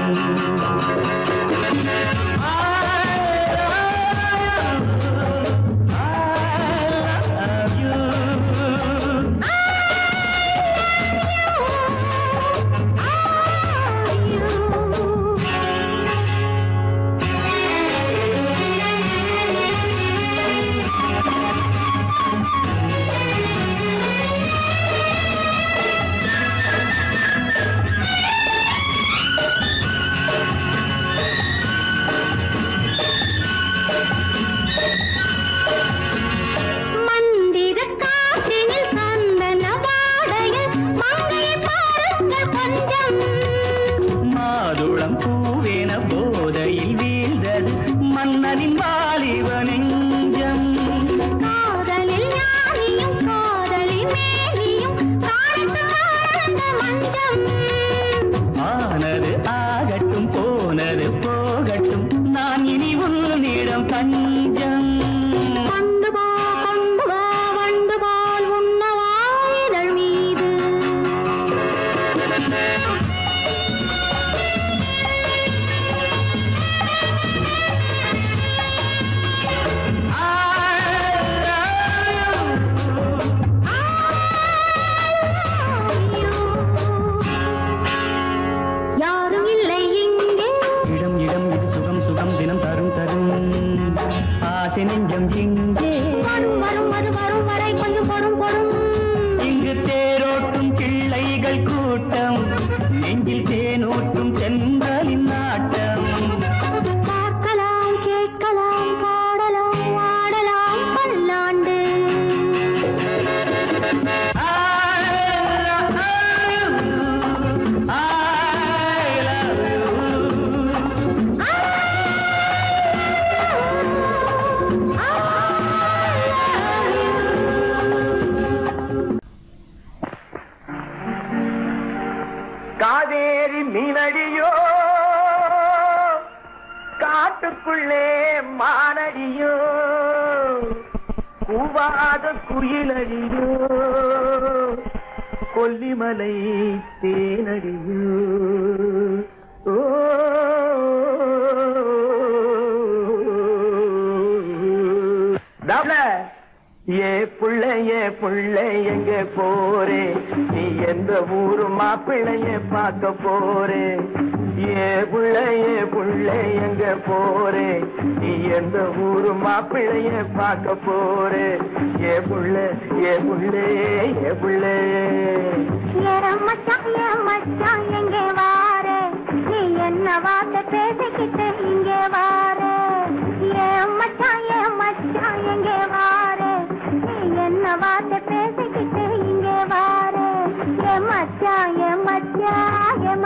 Speaker 4: மந்திர காற்றினில் சந்தன வாடையில் மங்கையை பாருங்கள் கொஞ்சம்
Speaker 3: மாதுளம் பூவேன போதையில் வீழ்ந்தது மன்னனின் வாலிப நெஞ்சம்
Speaker 4: காதலில் ஞானியும் காதலி மேனியும் காணித்து ஆழ்ந்த மஞ்சம்
Speaker 3: ஆனது ஆகட்டும் போனது போகட்டும் நான் இனி உன்னிடம் தஞ்சம்
Speaker 4: கொண்டு போ கொண்டு வா வண்டு போல் உண்ணவா இதழ் மீது யாரும் இல்லை இங்கே
Speaker 3: இடம் இடம் இது சுகம் சுகம் தினம் தரும் தரும் ஆசை நெஞ்சம் இங்கே
Speaker 4: வரும் வரும் அது வரும் வரை கொஞ்சம் பொறும் பொறும்
Speaker 3: இங்கு தேரோட்டும் பிள்ளைகள் கூட்டம் நெஞ்சில் தேனூட்டும் சென்றலின் நாட்டம்
Speaker 4: பார்க்கலாம் கேட்கலாம் பாடலாம் ஆடலாம் பல்லாண்டு
Speaker 5: காவேரி மீனடியோ காட்டுக்குள்ளே மானடியோ கூவாத குயிலடியோ கொல்லிமலை தேனடியோ ஓ டபுள ஏ புள்ள ஏ புள்ள எங்க போறே நீ எந்த ஊரு மாப்பிள்ளைய பார்க்க போறே ஏ புள்ள ஏ புள்ள எங்க போறே நீ எந்த ஊரு மாப்பிள்ளைய பார்க்க போறே ஏ புள்ள ஏ புள்ள ஏ புள்ள
Speaker 4: ஏன் மச்சான் ஏன் மச்சான் எங்கே வாரு நீ என்ன வார்த்தை பேசிக்கிட்டு இங்கே வாரு ஏன் மச்சான் ஏன் மச்சான் எங்கே வாரு நீ என்ன வார்த்தை பேசிக்கிட்டு இங்கே வாரு ஏன் மச்சான் ஏன் மச்சான் ஏன்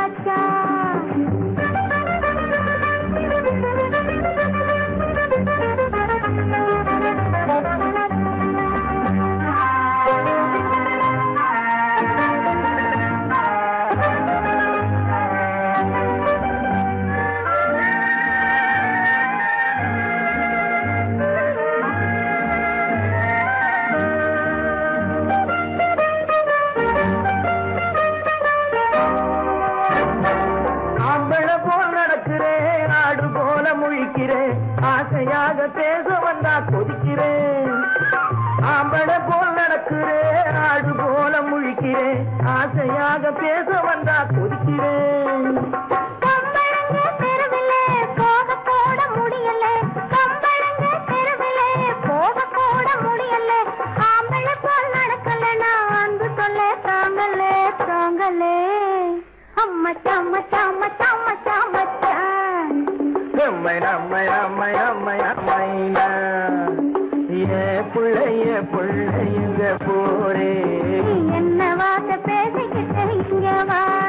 Speaker 5: ஆம்பளை போல் நடக்கிறேன் ஆடு போல முழிக்கிறேன் ஆசையாக பேச வந்தா கொதிக்கிறேன் ஆம்பளை போல் நடக்கிறேன் ஆடு போல முழிக்கிறேன் ஆசையாக பேச வந்தா கொதிக்கிறேன்
Speaker 4: கம்பளங்க தெருவிலே போக கூட முடியல கம்பளங்க தெருவிலே போக கூட முடியல ஆம்பளை போல் நடக்கல நான் அன்பு சொல்ல தாங்கலே தாங்கலே அம்மச்சா அம்மச்சா அம்மச்சா அம்மச்சா அம்மச்சான்
Speaker 5: அம்மை அம்மை அம்மை அம்மை அம்மைனா ஏ பிள்ளைய பிள்ளைங்க போரே
Speaker 4: நீ என்ன வார்த்தை பேசிக்கிட்டு இங்க வா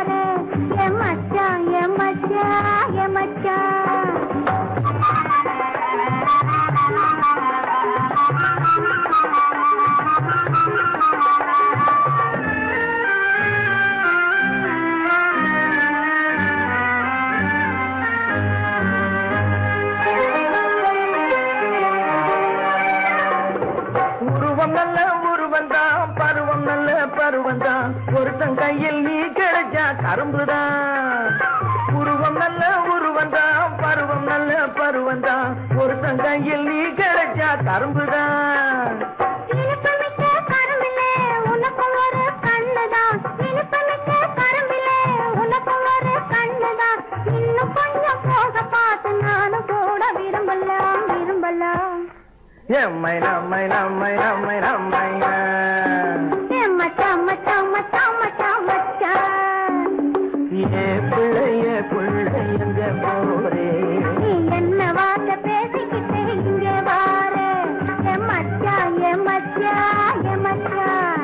Speaker 5: பருவம் தான் பருவம் நல்ல பருவம் தான் ஒருத்தன் கையில் நீ கிடைச்சா கரும்புதான் உருவம் நல்ல உருவம் தான் பருவம் நல்ல பருவம் தான் ஒருத்தன் கையில் நீ கிடைச்சா கரும்புதான்
Speaker 4: இனிப்புமிக்க கரும்பிலே உனக்கும் ஒரு கண்ணுதான் இனிப்புமிக்க கரும்பிலே உனக்கும் ஒரு கண்ணுதான் இன்னும் கொஞ்சம் போக பார்த்து நானும் கூட விரும்பலாம் விரும்பலாம்
Speaker 5: எம்மை நம்மை நம்மை நம்மை நம்மையா
Speaker 4: ஏ மச்சான் மச்சான் மச்சான் மச்சான் மச்சான்
Speaker 5: ஏ பிள்ளைய பிள்ளை எங்க போரே
Speaker 4: நீ என்ன வார்த்தை பேசிக்கிட்டு இங்கே வாரு ஏ மச்சான் ஏ மச்சான் ஏ மச்சான்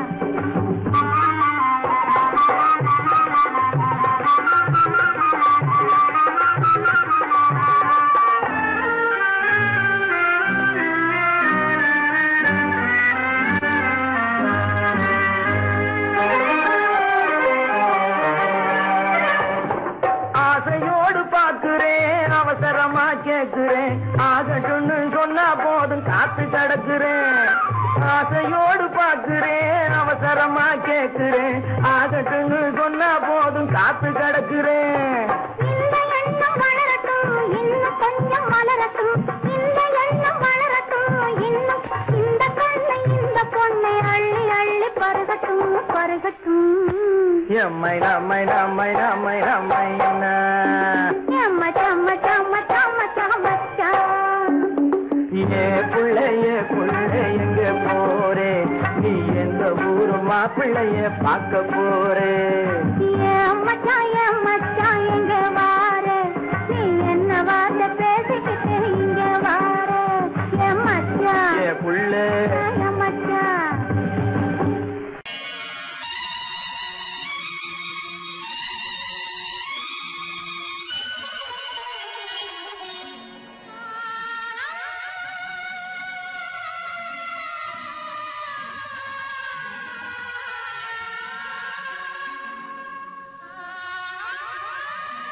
Speaker 5: ஆசையோடு பாக்குறேன் அவசரமா கேக்குறேன் ஆகட்டும்னு சொன்னா போதும் காத்து கிடக்குறேன் ஆசையோடு பாக்குறேன் அவசரமா கேக்குறேன் ஆகட்டும்னு சொன்னா போதும் காத்து கிடக்குறேன்
Speaker 4: இந்த எண்ணம் வளரட்டும் இன்னும் கொஞ்சம் வளரட்டும் இந்த எண்ணம் வளரட்டும் இன்னும் இந்த கண்ணை இந்த பொண்ணை அள்ளி அள்ளி பருகட்டும் பருகட்டும்
Speaker 5: எம்மை நம்மை நம்மை நம்மை நம்மை என்ன
Speaker 4: ஏம்மா சம்ம சம்ம சம்ம சம்மச்சான்
Speaker 5: ஏ பிள்ளைய பிள்ளை எங்க போறே நீ எந்த ஊரு மாப்பிள்ளைய பார்க்க போறே
Speaker 4: ஏன் மச்சான் ஏன் மச்சான் எங்க வாரு நீ என்ன வார்த்தை பேசிக்கிட்டு இங்க வாரு ஏன் மச்சான்
Speaker 5: ஏ புள்ள
Speaker 4: ஏன் மச்சான்
Speaker 6: ஆ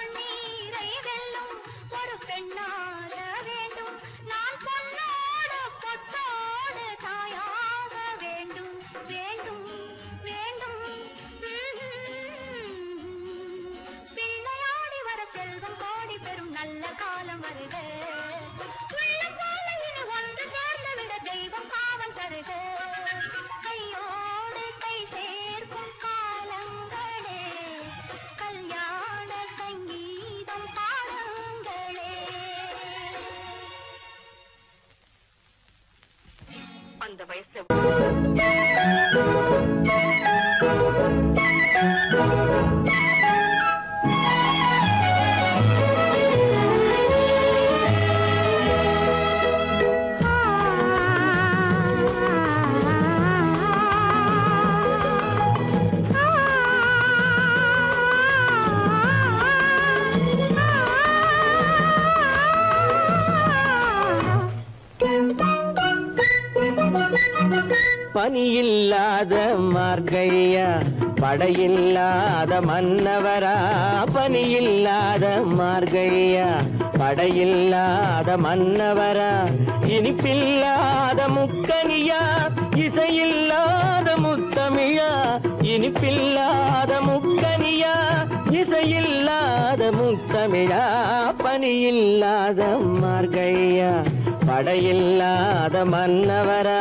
Speaker 4: கண்ணீரை வெல்லும் ஒரு பெண்ணாக வேண்டும் நான் பொன்னோடு பொட்டோடு தாயாக வேண்டும் வேண்டும் வேண்டும் பிள்ளையாடி வர செல்வம் கோடி பெறும் நல்ல காலம் வருக உள்ளம் போல இனி ஒன்று சேர்ந்து விட தெய்வம் காவல் தருக கையோடு கை சேர்க்கும் காலங்களே கல்யாண சங்கீதம் பாடுங்களே
Speaker 6: அந்த வயசுல
Speaker 3: பனியில்லாத மார்கழியா படையில்லாத மன்னவரா பனியில்லாத மார்கழியா படையில்லாத மன்னவரா இனிப்பில்லாத முக்கனியா இசையில்லாத முத்தமிழா இனிப்பில்லாத முக்கனியா இசையில்லாத முத்தமிழா பனியில்லாத மார்கழியா படையில்லாத மன்னவரா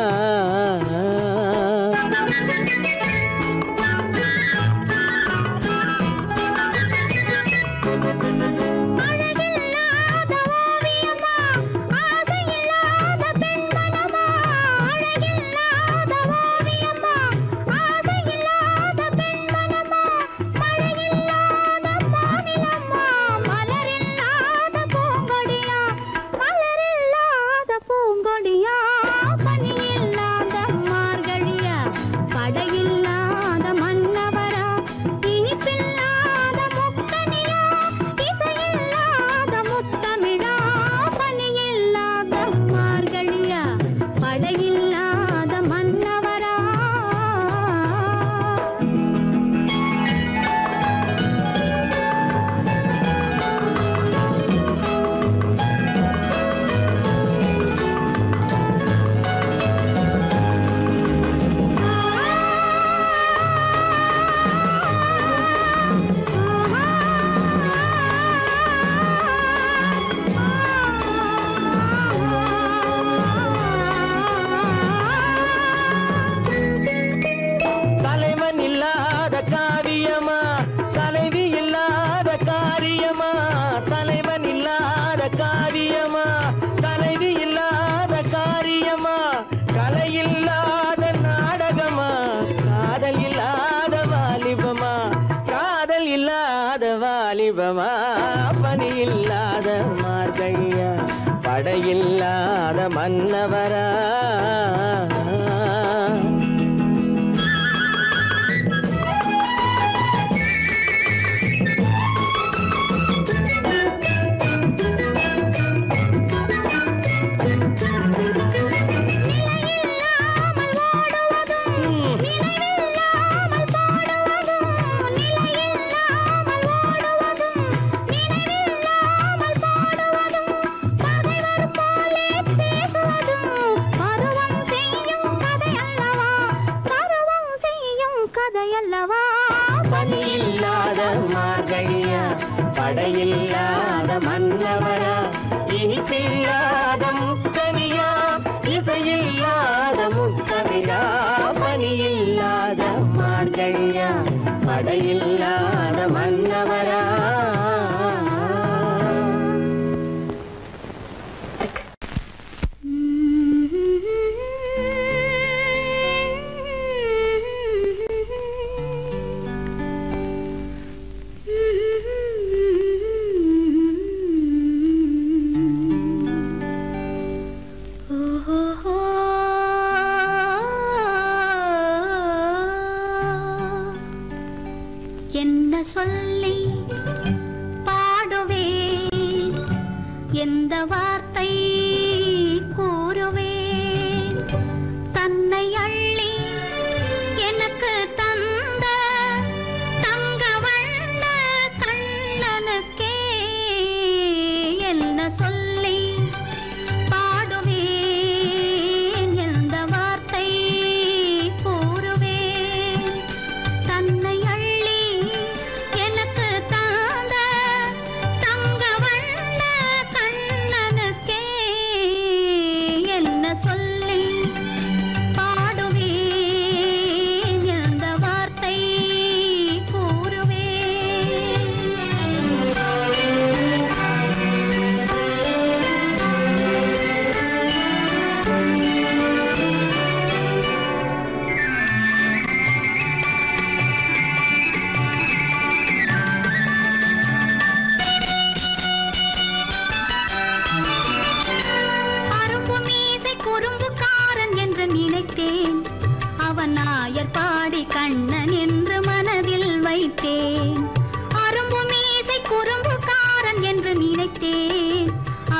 Speaker 4: அழகில்லாத ஓவியமா ஆசையில்லாத பெண்மனமா அழகில்லாத ஓவியமா ஆசையில்லாத பெண்மனமா மழையில்லாத மாநிலமா மலரில்லாத பூங்கொடியா மலரில்லாத பூங்கொடியா பனியில்லாத மார்கழியா படையில்லாத மன்னவரா இனிப்பில்லாத முக்கனியா இசையில்லாத முத்தமிழா பனியில்லாத மார்கழியா படையில்லாத மன்னவரா
Speaker 3: தலைவன் இல்லாத காரியமா தலைவி இல்லாத காரியமா தலைவன் இல்லாத காரியமா தலைவி இல்லாத காரியமா கலை இல்லாத நாடகமா காதல் இல்லாத வாலிபமா காதல் இல்லாத வாலிபமா பணி இல்லாத மார்கையா படையில்லாத மன்னவரா
Speaker 4: நிலையில்லாமல் ஓடுவதும் நினைவில்லாமல் பாடுவதும் நிலையில்லாமல் ஓடுவதும் நினைவில்லாமல் பாடுவதும் பகைவர் போலே பேசுவதும் பருவம் செய்யும் கதை அல்லவா பருவம் செய்யும் கதை அல்லவா
Speaker 3: பணியில்லாத மார்கழியா படையில்லாத மன்னவரா இனிப்பில்லாத முக்கனியா இசையில்லாத முக்கமிழா பணியில்லாத மார்கழியா படையில்லாத மன்னவரா
Speaker 4: என்ன சொல்லி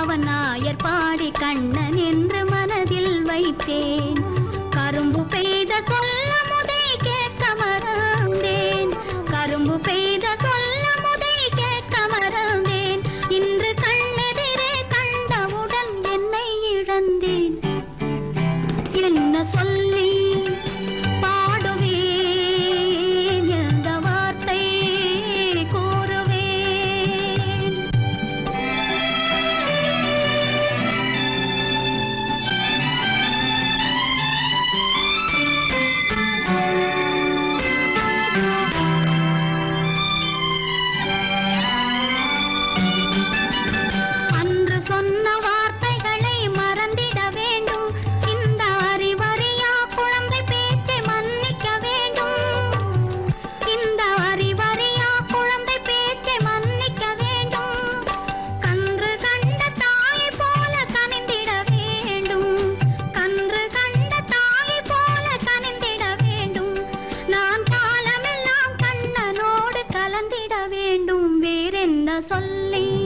Speaker 7: அவன் நாயர் பாடி கண்ணன் என்று மனதில் வைத்தேன் கரும்பு பெய்த சொல்ல முதை கேட்க மறந்தேன் கரும்பு பெய்த சொல்ல முதை கேட்க மறந்தேன் இன்று கண்ணெதிரே கண்டவுடன் என்னை இழந்தேன் என்ன சொல்லி பாடுவேன் எந்த வார்த்தை கூறுவேன் அன்று சொன்ன வார்த்தைகளை மறந்திட வேண்டும் இந்த அறிவறியா குழந்தை பேச்சை மன்னிக்க வேண்டும் இந்த அறிவறியா குழந்தை பேச்சை மன்னிக்க வேண்டும் கன்று கண்ட தாயை போல கனிந்திட வேண்டும் கன்று கண்ட தாயை போல கனிந்திட வேண்டும் நான் காலமெல்லாம் கண்ணனோடு கலந்திட வேண்டும் வேறென்ன சொல்லி